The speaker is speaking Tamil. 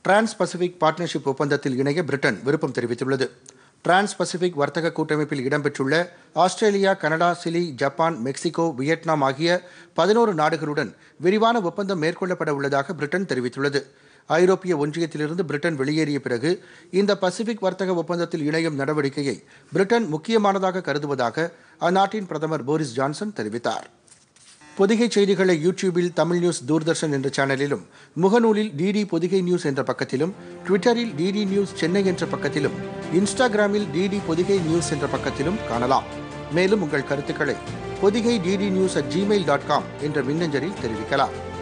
டிரான்ஸ் பசிபிக் பார்ட்னர்ஷிப் ஒப்பந்தத்தில் இணைய பிரிட்டன் விருப்பம் தெரிவித்துள்ளது டிரான்ஸ் பசிபிக் வர்த்தக கூட்டமைப்பில் இடம்பெற்றுள்ள Australia Canada Chile Japan Mexico Vietnam ஆகிய பதினோரு நாடுகளுடன் விரிவான ஒப்பந்தம் மேற்கொள்ளப்பட உள்ளதாக பிரிட்டன் தெரிவித்துள்ளது ஐரோப்பிய ஒன்றியத்திலிருந்து பிரிட்டன் வெளியேறிய பிறகு இந்த பசிபிக் வர்த்தக ஒப்பந்தத்தில் இணையும் நடவடிக்கையை பிரிட்டன் முக்கியமானதாக கருதுவதாக அந்நாட்டின் பிரதமர் போரிஸ் ஜான்சன் தெரிவித்தார் பொதிகை செய்திகளை யூடியூபில் தமிழ் நியூஸ் தூர்தர்ஷன் என்ற சேனலிலும் முகநூலில் டிடி பொதிகை நியூஸ் என்ற பக்கத்திலும் ட்விட்டரில் டிடி நியூஸ் சென்னை என்ற பக்கத்திலும் இன்ஸ்டாகிராமில் டிடி பொதிகை நியூஸ் என்ற பக்கத்திலும் காணலாம் மேலும் உங்கள் கருத்துக்களை Podhigai DD news at Gmail dot com என்ற மின்னஞ்சலில் தெரிவிக்கலாம்